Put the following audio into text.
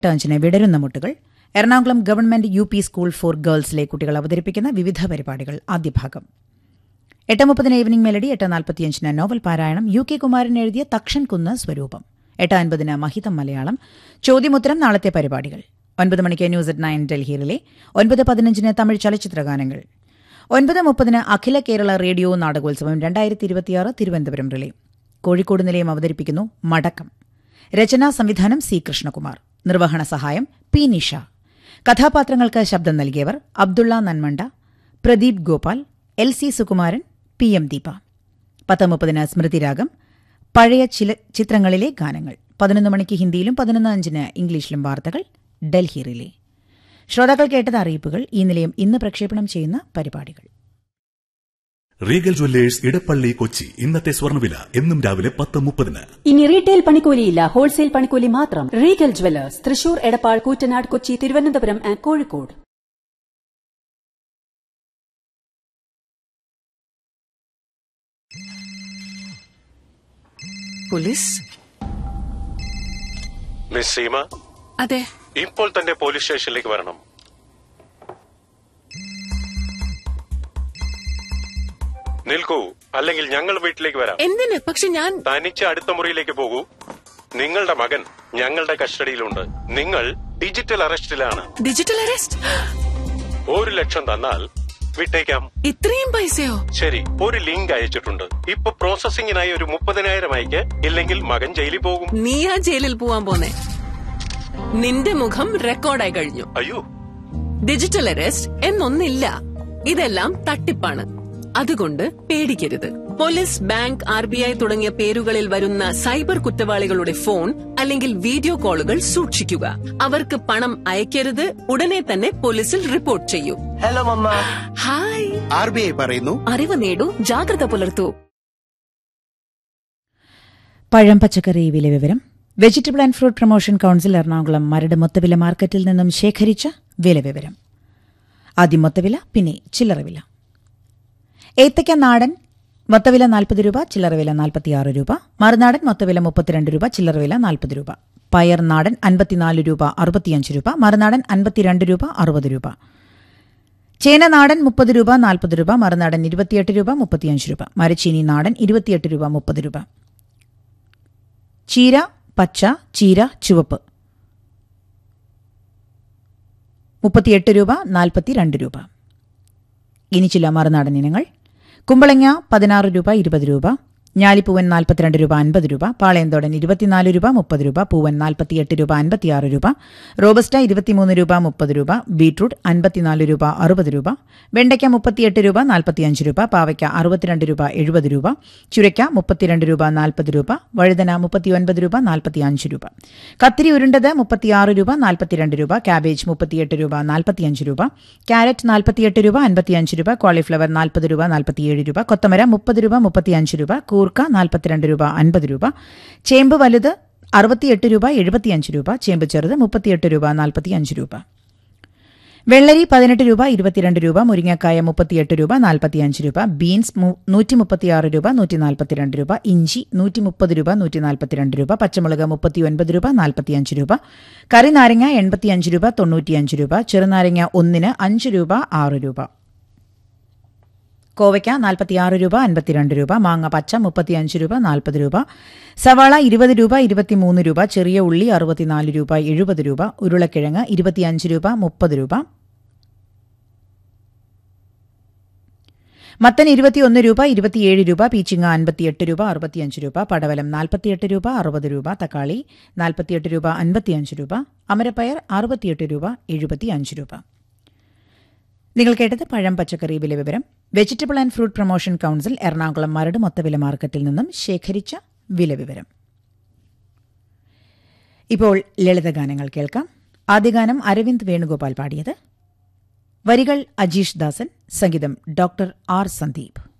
ടേൺസിനെ വിടരുന്ന മുട്ടുകൾ Ernakulam government U P school for ഗേൾസിലെ കുട്ടികൾ അവതരിപ്പിക്കുന്ന വിവിധ പരിപാടികൾ ആദ്യഭാഗം എട്ട് മുപ്പതിന് ഈവനിംഗ് മെലഡി എട്ട് നാൽപ്പത്തിയഞ്ചിന് നോവൽ പാരായണം യു കെ കുമാരൻ എഴുതിയ തക്ഷൻ കുന്ന് സ്വരൂപം എട്ട് അൻപതിന് മഹിതം മലയാളം ചോദ്യമുത്തരം നാളത്തെ പരിപാടികൾ ഒൻപത് മണിക്ക് ന്യൂസ് അറ്റ് നയൻ ഡൽഹിയിലെ ഒൻപത് പതിനഞ്ചിന് തമിഴ് ചലച്ചിത്രഗാനങ്ങൾ ഒൻപത് മുപ്പതിന് അഖില കേരള റേഡിയോ നാടകോത്സവം രണ്ടായിരത്തി ഇരുപത്തിയാറ് തിരുവനന്തപുരം റിലേ കോഴിക്കോട് നിലയം അവതരിപ്പിക്കുന്നു മടക്കം രചനാ സംവിധാനം സി കൃഷ്ണകുമാർ നിർവഹണ സഹായം പി നിഷ കഥാപാത്രങ്ങൾക്ക് ശബ്ദം നൽകിയവർ Abdulla Nanmanda Pradeep Gopal L C Sukumaran P M Deepa പത്ത് മുപ്പതിന് സ്മൃതിരാഗം പഴയ ചില ചിത്രങ്ങളിലെ ഗാനങ്ങൾ പതിനൊന്ന് മണിക്ക് ഹിന്ദിയിലും പതിനൊന്ന് അഞ്ചിന് ഇംഗ്ലീഷിലും വാർത്തകൾ ഡൽഹി റിലേ ശ്രോതാക്കൾ കേട്ടത് അറിയിപ്പുകൾ ഈ നിലയം ഇന്ന് പ്രക്ഷേപണം ചെയ്യുന്ന പരിപാടികൾ റീഗൽ ജ്വല്ലേഴ്സ് ഇടപ്പള്ളി കൊച്ചി ഇന്നത്തെ സ്വർണ്ണവില എന്നും രാവിലെ പത്ത് മുപ്പതിന് ഇനി റീറ്റെയിൽ പണിക്കൂലിയില്ല ഹോൾസെയിൽ പണിക്കൂലി മാത്രം Regal jewellers Thrissur Edappal Koottanad Kochi Thiruvananthapuram and Kozhikode police miss Seema അതെ ഇപ്പോൾ തന്നെ പോലീസ് സ്റ്റേഷനിലേക്ക് വരണം നിൽക്കൂ അല്ലെങ്കിൽ ഞങ്ങൾ വീട്ടിലേക്ക് വരാം എന്തിന് പക്ഷെ ഞാൻ തനിച്ച് അടുത്ത മുറിയിലേക്ക് പോകൂ നിങ്ങളുടെ മകൻ ഞങ്ങളുടെ കസ്റ്റഡിയിലുണ്ട് നിങ്ങൾ ഡിജിറ്റൽ അറസ്റ്റിലാണ് ഡിജിറ്റൽ അറസ്റ്റ് ഒരു ലക്ഷം തന്നാൽ വിട്ടേക്കാം ഇത്രയും പൈസയോ ശരി ഒരു ലിങ്ക് അയച്ചിട്ടുണ്ട് ഇപ്പൊ പ്രോസസിംഗിനായി ഒരു മുപ്പതിനായിരം അയക്ക് ഇല്ലെങ്കിൽ മകൻ ജയിലിൽ പോകും നീയാ ജയിലിൽ പോവാൻ പോന്നെ നിന്റെ മുഖം റെക്കോർഡായി കഴിഞ്ഞു അയ്യോ ഡിജിറ്റൽ അറസ്റ്റ് എന്നൊന്നില്ല ഇതെല്ലാം തട്ടിപ്പാണ് അതുകൊണ്ട് പേടിക്കരുത് police bank R B I തുടങ്ങിയ പേരുകളിൽ വരുന്ന സൈബർ കുറ്റവാളികളുടെ ഫോൺ അല്ലെങ്കിൽ വീഡിയോ കോളുകൾ സൂക്ഷിക്കുക അവർക്ക് പണം അയക്കരുത് ഉടനെ തന്നെ പോലീസിൽ റിപ്പോർട്ട് ചെയ്യൂ hello mamma hi R B I പറയുന്നു അറിവ് നേടൂ ജാഗ്രത പുലർത്തൂ പഴം പച്ചക്കറി വില വിവരം vegetable and fruit promotion council Ernakulam Maradu മൊത്തവില മാർക്കറ്റിൽ നിന്നും ശേഖരിച്ച വില വിവരം ആദ്യം മൊത്തവില പിന്നെ ചില്ലറ വില ഏത്തയ്ക്ക നാടൻ മൊത്തവില നാൽപ്പത് രൂപ ചില്ലറ വില നാൽപ്പത്തിയാറ് രൂപ മറുനാടൻ മൊത്തവില മുപ്പത്തിരണ്ട് രൂപ ചില്ലറ വില നാൽപ്പത് രൂപ പയർ നാടൻ അൻപത്തിനാല് രൂപ അറുപത്തിയഞ്ച് രൂപ മറുനാടൻ അൻപത്തിരണ്ട് രൂപ അറുപത് രൂപ ചേന നാടൻ മുപ്പത് രൂപ നാൽപ്പത് രൂപ മറുനാടൻ ഇരുപത്തിയെട്ട് രൂപ മുപ്പത്തിയഞ്ച് രൂപ മരച്ചീനി നാടൻ ഇരുപത്തിയെട്ട് രൂപ മുപ്പത് രൂപ ചീര പച്ച ചീര ചുവപ്പ് മുപ്പത്തിയെട്ട് രൂപ നാൽപ്പത്തിരണ്ട് രൂപ ഇനി ചില മറുനാടൻ ഇനങ്ങൾ കുമ്പളങ്ങ പതിനാറ് രൂപ ഇരുപത് രൂപ ഞാലിപ്പൂവൻ നാൽപ്പത്തിരണ്ട് രൂപ അൻപത് രൂപ പാളയന്തോടൻ ഇരുപത്തിനാല് രൂപ മുപ്പത് രൂപ പൂവൻ നാൽപ്പത്തിയെട്ട് രൂപ അൻപത്തിയാറ് രൂപ റോബസ്റ്റ ഇരുപത്തിമൂന്ന് രൂപ മുപ്പത് രൂപ ബീട്രൂട്ട് അൻപത്തിനാല് രൂപ അറുപത് രൂപ വെണ്ടയ്ക്ക മുപ്പത്തിയെട്ട് രൂപ നാൽപ്പത്തിയഞ്ച് രൂപ പാവയ്ക്ക അറുപത്തിരണ്ട് രൂപ എഴുപത് രൂപ ചുരയ്ക്ക മുപ്പത്തിരണ്ട് രൂപ നാൽപ്പത് രൂപ വഴുതന മുപ്പത്തിയൊൻപത് രൂപ നാൽപ്പത്തിയഞ്ച് രൂപ കത്തിരി ഉരുണ്ടത് മുപ്പത്തിയാറ് രൂപ നാൽപ്പത്തിരണ്ട് രൂപ കാബേജ് മുപ്പത്തിയെട്ട് രൂപ നാൽപ്പത്തിയഞ്ച് രൂപ ക്യാരറ്റ് നാൽപ്പത്തിയെട്ട് രൂപ അൻപത്തിയഞ്ച് രൂപ കോളിഫ്ലവർ നാൽപ്പത് രൂപ നാൽപ്പത്തിയേഴ് രൂപ കൊത്തമര മുപ്പത് രൂപ മുപ്പത്തിയഞ്ച് രൂപ കൂർക്ക നാൽപ്പത്തിരണ്ട് രൂപ അൻപത് രൂപ ചേമ്പ് വലുത് അറുപത്തിയെട്ട് രൂപ എഴുപത്തിയഞ്ച് രൂപ ചേമ്പ് ചെറുത് മുപ്പത്തിയെട്ട് രൂപ നാൽപ്പത്തിയഞ്ച് രൂപ വെള്ളരി പതിനെട്ട് രൂപ ഇരുപത്തിരണ്ട് രൂപ മുരിങ്ങക്കായ മുപ്പത്തിയെട്ട് രൂപ നാൽപ്പത്തിയഞ്ച് രൂപ ബീൻസ് നൂറ്റി മുപ്പത്തിയാറ് രൂപ നൂറ്റി നാൽപ്പത്തിരണ്ട് രൂപ ഇഞ്ചി നൂറ്റി മുപ്പത് രൂപ നൂറ്റി നാൽപ്പത്തിരണ്ട് രൂപ പച്ചമുളക് മുപ്പത്തിയൊൻപത് രൂപ നാൽപ്പത്തിയഞ്ച് രൂപ കറി നാരങ്ങ എൺപത്തിയഞ്ച് രൂപ തൊണ്ണൂറ്റിയഞ്ച് രൂപ ചെറുനാരങ്ങ ഒന്നിന് അഞ്ച് രൂപ ആറ് രൂപ കോവയ്ക്ക നാൽപ്പത്തിയാറ് രൂപ അൻപത്തിരണ്ട് രൂപ മാങ്ങ പച്ച മുപ്പത്തിയഞ്ച് രൂപ നാൽപ്പത് രൂപ സവാള ഇരുപത് രൂപ ഇരുപത്തിമൂന്ന് രൂപ ചെറിയ ഉള്ളി അറുപത്തിനാല് രൂപ എഴുപത് രൂപ ഉരുളക്കിഴങ്ങ് ഇരുപത്തിയഞ്ച് രൂപ മുപ്പത് രൂപ മത്തൻ ഇരുപത്തിയൊന്ന് രൂപ ഇരുപത്തിയേഴ് രൂപ പീച്ചിങ്ങ അൻപത്തിയെട്ട് രൂപ അറുപത്തിയഞ്ച് രൂപ പടവലം നാൽപ്പത്തിയെട്ട് രൂപ അറുപത് രൂപ തക്കാളി നാൽപ്പത്തിയെട്ട് രൂപ അൻപത്തിയഞ്ച് രൂപ അമരപ്പയർ അറുപത്തിയെട്ട് രൂപ എഴുപത്തിയഞ്ച് രൂപ നിങ്ങൾ കേട്ടത് പഴം പച്ചക്കറി വില വിവരം vegetable and fruit promotion council Ernakulam Maradu മൊത്തവില മാർക്കറ്റിൽ നിന്നും ശേഖരിച്ച വില വിവരം ഇപ്പോൾ ലളിതഗാനങ്ങൾ കേൾക്കാം ആദ്യ ഗാനം അരവിന്ദ് വേണുഗോപാൽ പാടിയത് വരികൾ അജീഷ് ദാസൻ സംഗീതം ഡോക്ടർ ആർ സന്ദീപ്